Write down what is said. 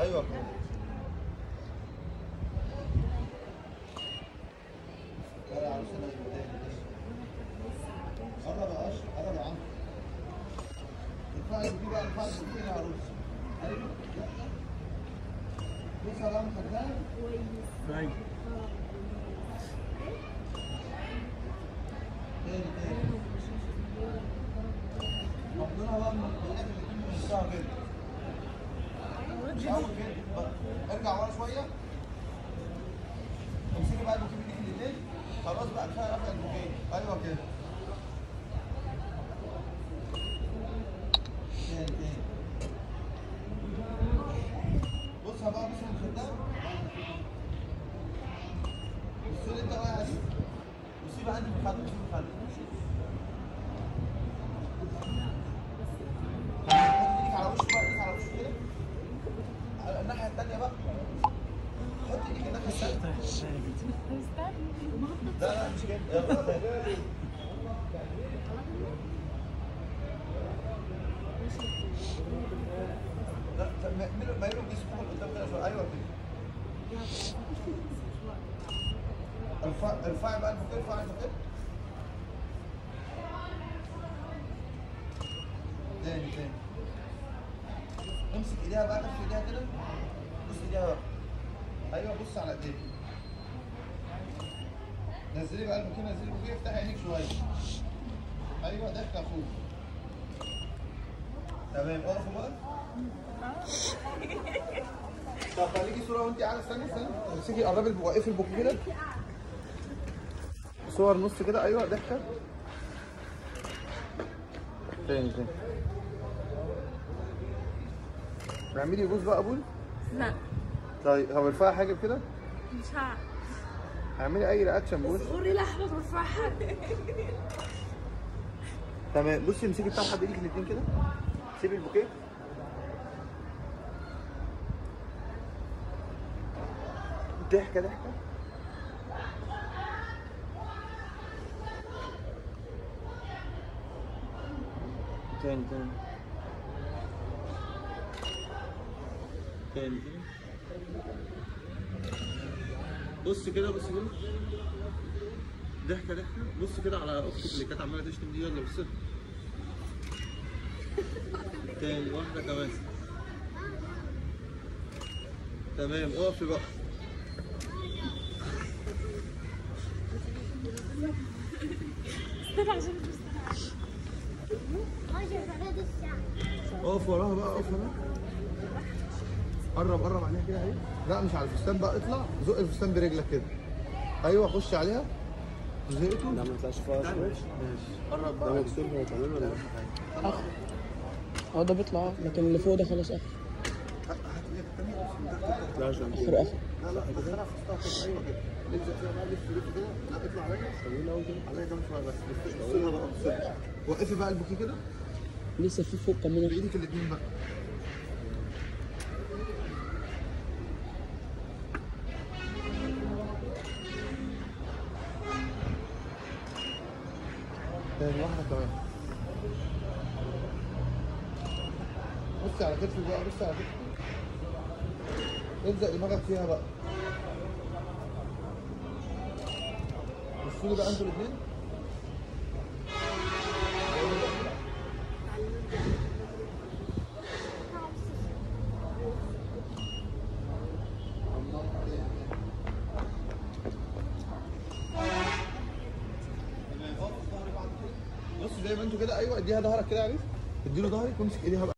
ايوه لا يا عروسه لا يبقى تاني تاني. قرب يا اشرف قرب يا عم ارفعي دي بقى ارفعي دي يا عروسه ايوه بص يا رام خدها ايوه تاني تاني ربنا بقى من الحاجات اللي تكون نصها كده مش قوي كده بقى. ارجع ورا شويه امسكي بقى البوكيه بايديك الاثنين خلاص بقى كفايه رفع البوكيه ايوه كده تاني تاني بص بقى بص المخدة بص لي انت بقى يا اسف بصي بقى انت المخدة بصي المخدة حط ايدك على وشه بقى ايدك على وشه كده على الناحية التانية بقى حط ايدك الناحية التانية لا لا مش كده يلا لا طب ما- ميلوا ميلوا جسمكم لقدام كده شويه ايوه كده ارفع ارفعي بقى البوكيه ارفعي البوكيه تاني تاني امسك ايديها بقى كف ايديها كده بص ايديها بقى ايوه بص على ايديها نزلي بقى البوكيه نزلي البوكيه افتحي عينيك شويه ايوه ضحك اخوك تمام اقفوا بقى طب خليكي صوره وانت قاعده استني استني امسكي قربي الب- وقفي البوكيه كده صور نص كده ايوه ضحكه تاني تاني اعملي بوز بقى بول لا طيب هو ارفعي حاجه كده مش هعرف اعملي اي رياكشن بول قولي لحظة ترفعها تمام بصي امسكي الطرحه بايدك الاثنين كده سيبي البوكيه ضحكه ضحكه تاني تاني تاني تاني بص كده بص كده ضحكه ضحكه بص كده على اختك اللي كانت عماله تشتم دي يلا بص تاني واحده كمان تمام اقفي بقى استنى عشان اقف وراها بقى اقف وراها قرب قرب عليها كده اهي لا مش على الفستان بقى اطلع زق الفستان برجلك كده ايوه خش عليها زقته ده ما يطلعش فيها شوية قرب ده بقى مكسور هو كمان ولا إيه؟ اه ده بيطلع آه، لكن اللي فوق ده خلاص اخر هات ايدك التانية ما يطلعش عن اخر كده اخر لا لا دخلها في السطح ايوه كده الزق فيها بقى لف لف كده لا اطلع عليا طويل أوي كده عليا كمان شويه بس بص لها بقى بص لها. وقفي بقى البوكيه كده لسه في فوق كمان واحد. بايدك الاثنين بقى تاني واحدة كمان بصي على كتفك بقى بصي على كتفك الزق دماغك فيها بقى بصوا لي بقى انتوا الاثنين بص زي ما انتوا كده ايوه اديها ظهرك كده يا عريس اديله ظهرك وامسك ايديها بقى